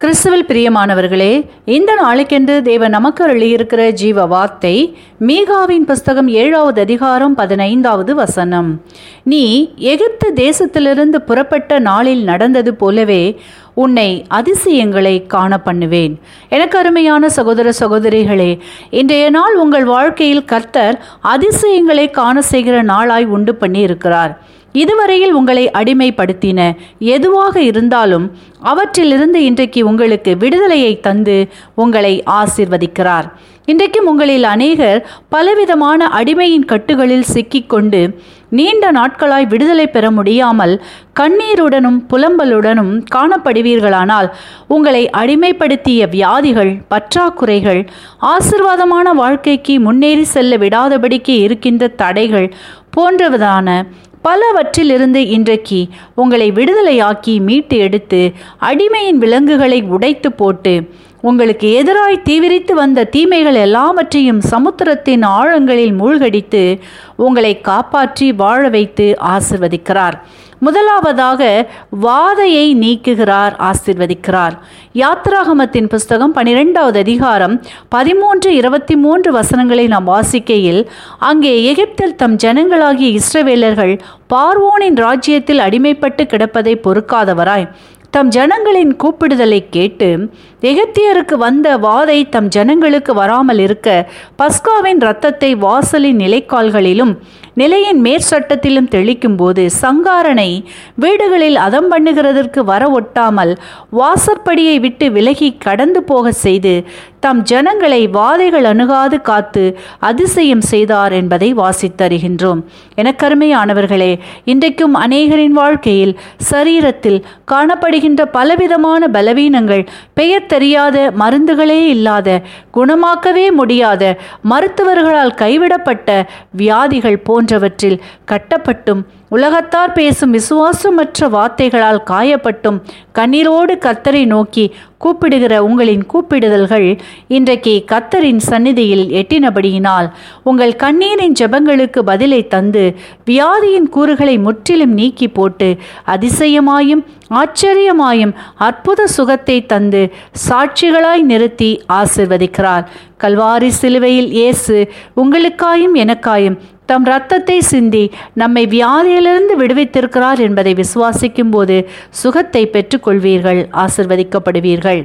கிறிஸ்துவில் பிரியமானவர்களே இந்த நாளைக்கென்று தேவன் நமக்கு அருளியிருக்கிற ஜீவ வார்த்தை மீகாவின் புஸ்தகம் ஏழாவது அதிகாரம் பதினைந்தாவது வசனம் நீ எகிப்து தேசத்திலிருந்து புறப்பட்ட நாளில் நடந்தது போலவே உன்னை அதிசயங்களை காண பண்ணுவேன் எனக்கு அருமையான சகோதர சகோதரிகளே இன்றைய நாள் உங்கள் வாழ்க்கையில் கர்த்தர் அதிசயங்களை காண செய்கிற நாளாய் உண்டு பண்ணி இருக்கிறார் இதுவரையில் உங்களை அடிமைப்படுத்தின எதுவாக இருந்தாலும் அவற்றிலிருந்து இன்றைக்கு உங்களுக்கு விடுதலையை தந்து உங்களை ஆசிர்வதிக்கிறார் இன்றைக்கும் உங்களில் அநேகர் பலவிதமான அடிமையின் கட்டுகளில் சிக்கிக்கொண்டு நீண்ட நாட்களாய் விடுதலை பெற முடியாமல் கண்ணீருடனும் புலம்பலுடனும் காணப்படுவீர்களானால் உங்களை அடிமைப்படுத்திய வியாதிகள் பற்றாக்குறைகள் ஆசிர்வாதமான வாழ்க்கைக்கு முன்னேறி செல்ல விடாதபடிக்கு இருக்கின்ற தடைகள் போன்றவதான பலவற்றிலிருந்து இன்றைக்கு உங்களை விடுதலையாக்கி மீட்டு எடுத்து அடிமையின் விலங்குகளை உடைத்து போட்டு உங்களுக்கு எதிராய் தீவிரித்து வந்த தீமைகள் எல்லாவற்றையும் சமுத்திரத்தின் ஆழங்களில் மூழ்கடித்து உங்களை காப்பாற்றி வாழ வைத்து ஆசிர்வதிக்கிறார் முதலாவதாக வாதையை நீக்குகிறார் ஆசிர்வதிக்கிறார் யாத்ராகமத்தின் புஸ்தகம் பனிரெண்டாவது அதிகாரம் பதிமூன்று இருபத்தி மூன்று வசனங்களை நாம் வாசிக்கையில் அங்கே எகிப்தில் தம் ஜனங்களாகிய இஸ்ரவேலர்கள் பார்வோனின் ராஜ்யத்தில் அடிமைப்பட்டு கிடப்பதை பொறுக்காதவராய் தம் ஜனங்களின் கூப்பிடுதலை கேட்டு எகிப்தியருக்கு வந்த வாதை தம் ஜனங்களுக்கு வராமல் இருக்க பஸ்காவின் இரத்தத்தை வாசலின் நிலைக்கால்களிலும் நிலையின் மேற்சட்டத்திலும் தெளிக்கும் போது சங்காரனை வீடுகளில் அதம் பண்ணுகிறதற்கு வர ஒட்டாமல் வாசற்படியை விட்டு விலகி கடந்து போக செய்து தம் ஜனங்களை வாதைகள் அணுகாது காத்து அதிசயம் செய்தார் என்பதை வாசித்தருகின்றோம் எனக்கருமையானவர்களே இன்றைக்கும் அநேகரின் வாழ்க்கையில் சரீரத்தில் காணப்படுகின்ற பலவிதமான பலவீனங்கள் பெயர் தெரியாத மருந்துகளே இல்லாத குணமாக்கவே முடியாத மருத்துவர்களால் கைவிடப்பட்ட வியாதிகள் போன்றவற்றில் கட்டப்பட்டும் உலகத்தார் பேசும் விசுவாசமற்ற வார்த்தைகளால் காயப்பட்டும் கண்ணீரோடு கத்தரை நோக்கி கூப்பிடுகிற உங்களின் கூப்பிடுதல்கள் இன்றைக்கு கத்தரின் சந்நிதியில் எட்டினபடியினால் உங்கள் கண்ணீரின் ஜெபங்களுக்கு பதிலை தந்து வியாதியின் கூறுகளை முற்றிலும் நீக்கி போட்டு அதிசயமாயும் ஆச்சரியமாயும் அற்புத சுகத்தை தந்து சாட்சிகளாய் நிறுத்தி ஆசிர்வதிக்கிறார் கல்வாரி சிலுவையில் இயேசு உங்களுக்காயும் எனக்காயும் தம் இரத்தத்தை சிந்தி நம்மை வியாதியிலிருந்து விடுவித்திருக்கிறார் என்பதை விசுவாசிக்கும் போது சுகத்தை பெற்றுக்கொள்வீர்கள் ஆசிர்வதிக்கப்படுவீர்கள்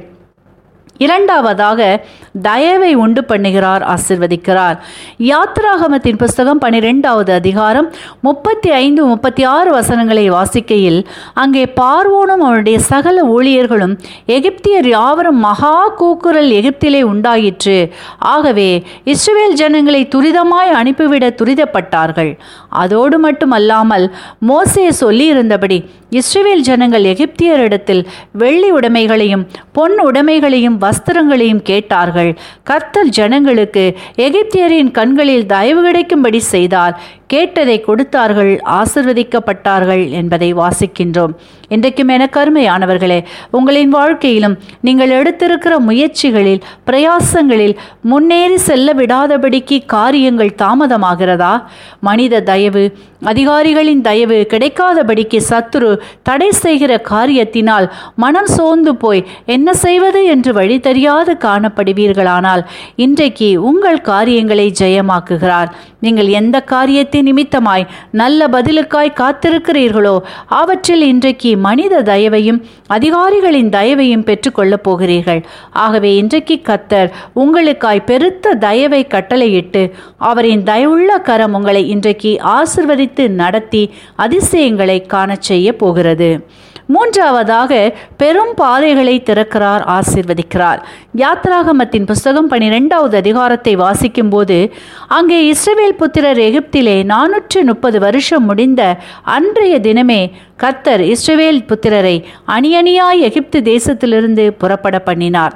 இரண்டாவதாக தயவை உண்டு பண்ணுகிறார் ஆசிர்வதிக்கிறார் யாத்ராகமத்தின் புஸ்தகம் பனிரெண்டாவது அதிகாரம் முப்பத்தி ஐந்து முப்பத்தி ஆறு வசனங்களை வாசிக்கையில் அங்கே பார்வோனும் அவனுடைய சகல ஊழியர்களும் எகிப்தியர் யாவரும் மகா கூக்குரல் எகிப்திலே உண்டாயிற்று ஆகவே இஸ்ரவேல் ஜனங்களை துரிதமாய் அனுப்பிவிட துரிதப்பட்டார்கள் அதோடு மட்டுமல்லாமல் மோசே சொல்லியிருந்தபடி இஸ்ரவேல் ஜனங்கள் எகிப்தியரிடத்தில் வெள்ளி உடைமைகளையும் பொன் உடைமைகளையும் வஸ்திரங்களையும் கேட்டார்கள் கர்த்தர் ஜனங்களுக்கு எகிப்தியரின் கண்களில் தயவு கிடைக்கும்படி செய்தார் கேட்டதை கொடுத்தார்கள் ஆசிர்வதிக்கப்பட்டார்கள் என்பதை வாசிக்கின்றோம் இன்றைக்கும் என கருமையானவர்களே உங்களின் வாழ்க்கையிலும் நீங்கள் எடுத்திருக்கிற முயற்சிகளில் பிரயாசங்களில் முன்னேறி செல்ல விடாதபடிக்கு காரியங்கள் தாமதமாகிறதா மனித தயவு அதிகாரிகளின் தயவு கிடைக்காதபடிக்கு சத்துரு தடை செய்கிற காரியத்தினால் மனம் சோர்ந்து போய் என்ன செய்வது என்று வழி தெரியாது காணப்படுவீர்களானால் இன்றைக்கு உங்கள் காரியங்களை ஜெயமாக்குகிறார் நீங்கள் எந்த காரியத்தின் நிமித்தமாய் நல்ல பதிலுக்காய் காத்திருக்கிறீர்களோ அவற்றில் இன்றைக்கு மனித தயவையும் அதிகாரிகளின் தயவையும் பெற்றுக்கொள்ளப் போகிறீர்கள் ஆகவே இன்றைக்கு கத்தர் உங்களுக்காய் பெருத்த தயவை கட்டளையிட்டு அவரின் தயவுள்ள கரம் உங்களை இன்றைக்கு ஆசிர்வதித்து நடத்தி அதிசயங்களை காணச் செய்ய போகிறது மூன்றாவதாக பெரும் பாதைகளை திறக்கிறார் ஆசிர்வதிக்கிறார் யாத்ராகமத்தின் புஸ்தகம் பனிரெண்டாவது அதிகாரத்தை வாசிக்கும்போது அங்கே இஸ்ரவேல் புத்திரர் எகிப்திலே நானூற்று முப்பது வருஷம் முடிந்த அன்றைய தினமே கர்த்தர் இஸ்ரவேல் புத்திரரை அணியணியாய் எகிப்து தேசத்திலிருந்து புறப்பட பண்ணினார்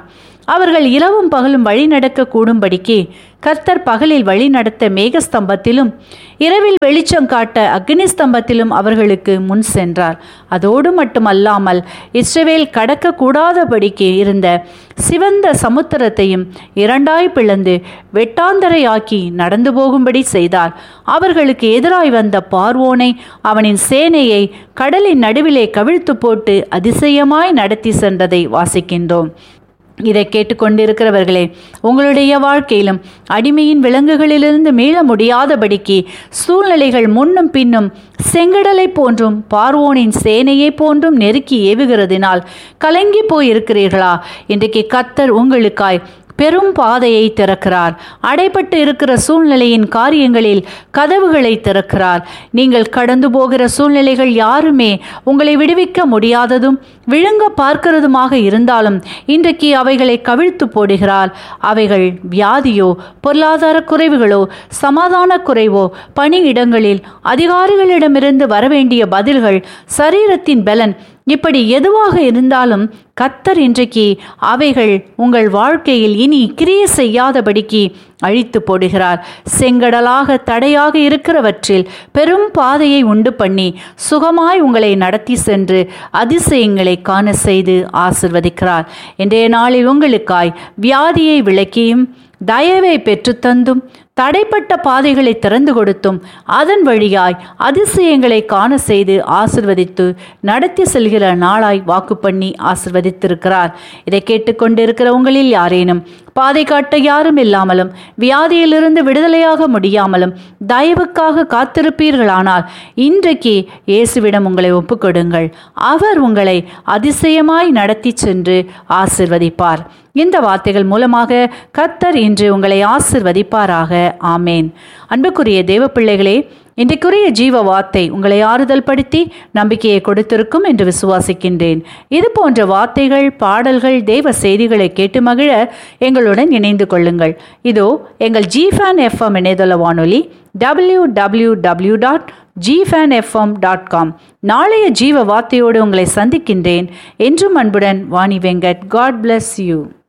அவர்கள் இரவும் பகலும் வழி நடக்க கூடும்படிக்கு கர்த்தர் பகலில் வழி நடத்த மேகஸ்தம்பத்திலும் இரவில் வெளிச்சம் காட்ட அக்னி ஸ்தம்பத்திலும் அவர்களுக்கு முன் சென்றார் அதோடு மட்டுமல்லாமல் இஸ்ரவேல் கடக்க கூடாதபடிக்கு இருந்த சிவந்த சமுத்திரத்தையும் இரண்டாய் பிளந்து வெட்டாந்தரையாக்கி நடந்து போகும்படி செய்தார் அவர்களுக்கு எதிராய் வந்த பார்வோனை அவனின் சேனையை கடலின் நடுவிலே கவிழ்த்து போட்டு அதிசயமாய் நடத்தி சென்றதை வாசிக்கின்றோம் இதை கேட்டுக்கொண்டிருக்கிறவர்களே உங்களுடைய வாழ்க்கையிலும் அடிமையின் விலங்குகளிலிருந்து மீள முடியாதபடிக்கு சூழ்நிலைகள் முன்னும் பின்னும் செங்கடலை போன்றும் பார்வோனின் சேனையை போன்றும் நெருக்கி ஏவுகிறதினால் கலங்கி போயிருக்கிறீர்களா இன்றைக்கு கத்தர் உங்களுக்காய் பெரும் பாதையை திறக்கிறார் அடைபட்டு இருக்கிற சூழ்நிலையின் காரியங்களில் கதவுகளை திறக்கிறார் நீங்கள் கடந்து போகிற சூழ்நிலைகள் யாருமே உங்களை விடுவிக்க முடியாததும் விழுங்க பார்க்கிறதுமாக இருந்தாலும் இன்றைக்கு அவைகளை கவிழ்த்து போடுகிறார் அவைகள் வியாதியோ பொருளாதார குறைவுகளோ சமாதான குறைவோ பணியிடங்களில் அதிகாரிகளிடமிருந்து வரவேண்டிய பதில்கள் சரீரத்தின் பலன் இப்படி எதுவாக இருந்தாலும் கத்தர் இன்றைக்கு அவைகள் உங்கள் வாழ்க்கையில் இனி கிரிய செய்யாதபடிக்கு அழித்து போடுகிறார் செங்கடலாக தடையாக இருக்கிறவற்றில் பெரும் பாதையை உண்டு பண்ணி சுகமாய் உங்களை நடத்தி சென்று அதிசயங்களை காண செய்து ஆசிர்வதிக்கிறார் இன்றைய நாளில் உங்களுக்காய் வியாதியை விளக்கியும் தயவை பெற்றுத்தந்தும் தடைப்பட்ட பாதைகளை திறந்து கொடுத்தும் அதன் வழியாய் அதிசயங்களை காண செய்து ஆசிர்வதித்து நடத்தி செல்கிற நாளாய் வாக்கு பண்ணி ஆசிர்வதித்திருக்கிறார் இதை கேட்டுக்கொண்டிருக்கிற உங்களில் யாரேனும் பாதை காட்ட யாரும் இல்லாமலும் வியாதியிலிருந்து விடுதலையாக முடியாமலும் தயவுக்காக காத்திருப்பீர்களானால் இன்றைக்கு இயேசுவிடம் உங்களை ஒப்புக்கொடுங்கள் அவர் உங்களை அதிசயமாய் நடத்தி சென்று ஆசிர்வதிப்பார் இந்த வார்த்தைகள் மூலமாக கத்தர் இன்று உங்களை ஆசிர்வதிப்பாராக ஆமேன் அன்புக்குரிய தேவ பிள்ளைகளே இன்றைக்குரிய ஜீவ வார்த்தை உங்களை ஆறுதல் படுத்தி நம்பிக்கையை கொடுத்திருக்கும் என்று விசுவாசிக்கின்றேன் இது போன்ற வார்த்தைகள் பாடல்கள் தேவ செய்திகளை கேட்டு மகிழ எங்களுடன் இணைந்து கொள்ளுங்கள் இதோ எங்கள் ஜிஃபேன் எஃப்எம் இணையதள வானொலி டபிள்யூ டபிள்யூ டபிள்யூ டாட் ஜிஃபேன் எஃப்எம் டாட் காம் நாளைய ஜீவ வார்த்தையோடு உங்களை சந்திக்கின்றேன் என்றும் அன்புடன் Vani Venkat God bless you